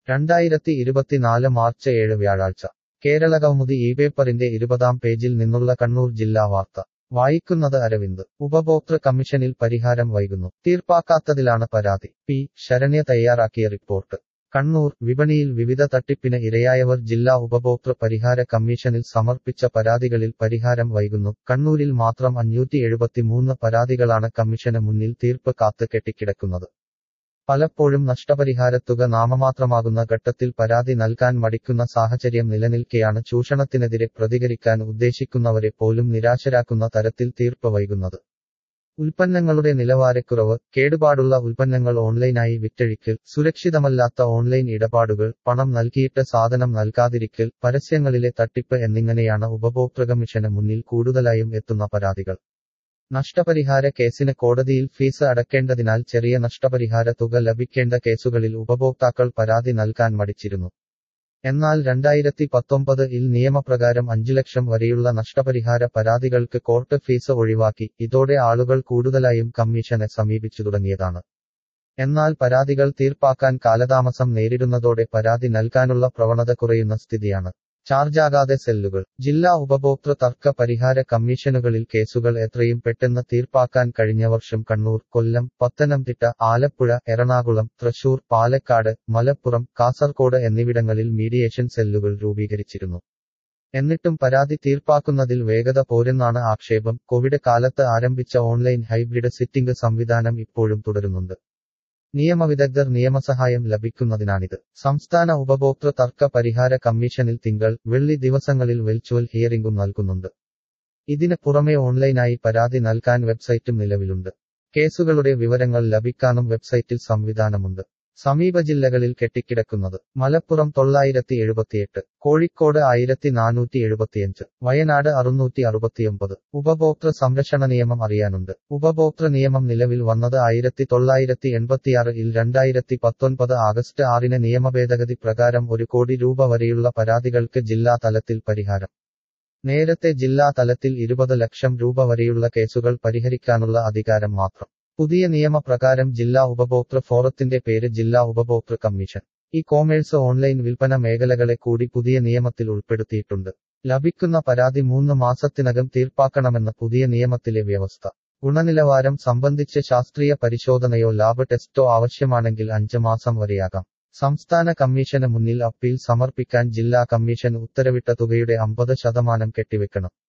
രണ്ടായിരത്തി ഇരുപത്തിനാല് മാർച്ച് ഏഴ് വ്യാഴാഴ്ച കേരള കൗമുദി ഈ പേപ്പറിന്റെ ഇരുപതാം പേജിൽ നിന്നുള്ള കണ്ണൂർ ജില്ലാ വാർത്ത വായിക്കുന്നത് അരവിന്ദ് ഉപഭോക്തൃ കമ്മീഷനിൽ പരിഹാരം വൈകുന്നു തീർപ്പാക്കാത്തതിലാണ് പരാതി പി ശരണ്യ തയ്യാറാക്കിയ റിപ്പോർട്ട് കണ്ണൂർ വിപണിയിൽ വിവിധ തട്ടിപ്പിന് ഇരയായവർ ജില്ലാ ഉപഭോക്തൃ പരിഹാര കമ്മീഷനിൽ സമർപ്പിച്ച പരാതികളിൽ പരിഹാരം വൈകുന്നു കണ്ണൂരിൽ മാത്രം അഞ്ഞൂറ്റി എഴുപത്തിമൂന്ന് പരാതികളാണ് കമ്മീഷന് മുന്നിൽ തീർപ്പ് കാത്ത് കെട്ടിക്കിടക്കുന്നത് പലപ്പോഴും നഷ്ടപരിഹാരത്തുക നാമമാത്രമാകുന്ന ഘട്ടത്തിൽ പരാതി നൽകാൻ മടിക്കുന്ന സാഹചര്യം നിലനിൽക്കെയാണ് ചൂഷണത്തിനെതിരെ പ്രതികരിക്കാൻ ഉദ്ദേശിക്കുന്നവരെ പോലും നിരാശരാക്കുന്ന തരത്തിൽ തീർപ്പ് വൈകുന്നത് ഉൽപ്പന്നങ്ങളുടെ നിലവാരക്കുറവ് കേടുപാടുള്ള ഉൽപ്പന്നങ്ങൾ ഓൺലൈനായി വിറ്റഴിക്കൽ സുരക്ഷിതമല്ലാത്ത ഓൺലൈൻ ഇടപാടുകൾ പണം നൽകിയിട്ട് സാധനം നൽകാതിരിക്കൽ പരസ്യങ്ങളിലെ തട്ടിപ്പ് എന്നിങ്ങനെയാണ് ഉപഭോക്തൃ കമ്മീഷന് മുന്നിൽ കൂടുതലായും എത്തുന്ന പരാതികൾ നഷ്ടപരിഹാര കേസിന് കോടതിയിൽ ഫീസ് അടക്കേണ്ടതിനാൽ ചെറിയ നഷ്ടപരിഹാര തുക ലഭിക്കേണ്ട കേസുകളിൽ ഉപഭോക്താക്കൾ പരാതി നൽകാൻ മടിച്ചിരുന്നു എന്നാൽ രണ്ടായിരത്തി പത്തൊമ്പത് ഇൽ നിയമപ്രകാരം അഞ്ചു ലക്ഷം വരെയുള്ള നഷ്ടപരിഹാര പരാതികൾക്ക് കോർട്ട് ഫീസ് ഒഴിവാക്കി ഇതോടെ ആളുകൾ കൂടുതലായും കമ്മീഷനെ സമീപിച്ചു തുടങ്ങിയതാണ് എന്നാൽ പരാതികൾ തീർപ്പാക്കാൻ കാലതാമസം നേരിടുന്നതോടെ പരാതി നൽകാനുള്ള പ്രവണത കുറയുന്ന സ്ഥിതിയാണ് ചാർജാകാതെ സെല്ലുകൾ ജില്ലാ ഉപഭോക്തൃ തർക്ക പരിഹാര കമ്മീഷനുകളിൽ കേസുകൾ എത്രയും പെട്ടെന്ന് തീർപ്പാക്കാൻ കഴിഞ്ഞ വർഷം കണ്ണൂർ കൊല്ലം പത്തനംതിട്ട ആലപ്പുഴ എറണാകുളം തൃശൂർ പാലക്കാട് മലപ്പുറം കാസർകോട് എന്നിവിടങ്ങളിൽ മീഡിയേഷൻ സെല്ലുകൾ രൂപീകരിച്ചിരുന്നു എന്നിട്ടും പരാതി തീർപ്പാക്കുന്നതിൽ വേഗത പോരെന്നാണ് ആക്ഷേപം കോവിഡ് കാലത്ത് ആരംഭിച്ച ഓൺലൈൻ ഹൈബ്രിഡ് സിറ്റിംഗ് സംവിധാനം ഇപ്പോഴും തുടരുന്നുണ്ട് നിയമവിദഗ്ധർ നിയമസഹായം ലഭിക്കുന്നതിനാണിത് സംസ്ഥാന ഉപഭോക്തൃ തർക്ക പരിഹാര കമ്മീഷനിൽ തിങ്കൾ വെള്ളി ദിവസങ്ങളിൽ വെൽച്വൽ ഹിയറിംഗും നൽകുന്നുണ്ട് ഇതിന് പുറമെ ഓൺലൈനായി പരാതി നൽകാൻ വെബ്സൈറ്റും നിലവിലുണ്ട് കേസുകളുടെ വിവരങ്ങൾ ലഭിക്കാനും വെബ്സൈറ്റിൽ സംവിധാനമുണ്ട് സമീപ ജില്ലകളിൽ കെട്ടിക്കിടക്കുന്നത് മലപ്പുറം തൊള്ളായിരത്തി എഴുപത്തിയെട്ട് കോഴിക്കോട് ആയിരത്തി നാനൂറ്റി എഴുപത്തിയഞ്ച് വയനാട് അറുന്നൂറ്റി അറുപത്തിയൊമ്പത് ഉപഭോക്തൃ സംരക്ഷണ നിയമം അറിയാനുണ്ട് ഉപഭോക്തൃ നിയമം നിലവിൽ വന്നത് ആയിരത്തി തൊള്ളായിരത്തി എൺപത്തിയാറ് ഇൽ രണ്ടായിരത്തി പത്തൊൻപത് ആഗസ്റ്റ് ആറിന് നിയമഭേദഗതി പ്രകാരം ഒരു കോടി രൂപ വരെയുള്ള പരാതികൾക്ക് ജില്ലാ തലത്തിൽ പരിഹാരം നേരത്തെ ജില്ലാ തലത്തിൽ ഇരുപത് ലക്ഷം രൂപ വരെയുള്ള കേസുകൾ പരിഹരിക്കാനുള്ള അധികാരം മാത്രം പുതിയ നിയമപ്രകാരം ജില്ലാ ഉപഭോക്തൃ ഫോറത്തിന്റെ പേര് ജില്ലാ ഉപഭോക്തൃ കമ്മീഷൻ ഇ കോമേഴ്സ് ഓൺലൈൻ വിൽപ്പന മേഖലകളെ കൂടി പുതിയ നിയമത്തിൽ ഉൾപ്പെടുത്തിയിട്ടുണ്ട് ലഭിക്കുന്ന പരാതി മൂന്ന് മാസത്തിനകം തീർപ്പാക്കണമെന്ന പുതിയ നിയമത്തിലെ വ്യവസ്ഥ ഗുണനിലവാരം സംബന്ധിച്ച് ശാസ്ത്രീയ പരിശോധനയോ ലാബ് ടെസ്റ്റോ ആവശ്യമാണെങ്കിൽ അഞ്ച് മാസം വരെയാകാം സംസ്ഥാന കമ്മീഷന് മുന്നിൽ അപ്പീൽ സമർപ്പിക്കാൻ ജില്ലാ കമ്മീഷൻ ഉത്തരവിട്ട തുകയുടെ അമ്പത് ശതമാനം കെട്ടിവെക്കണം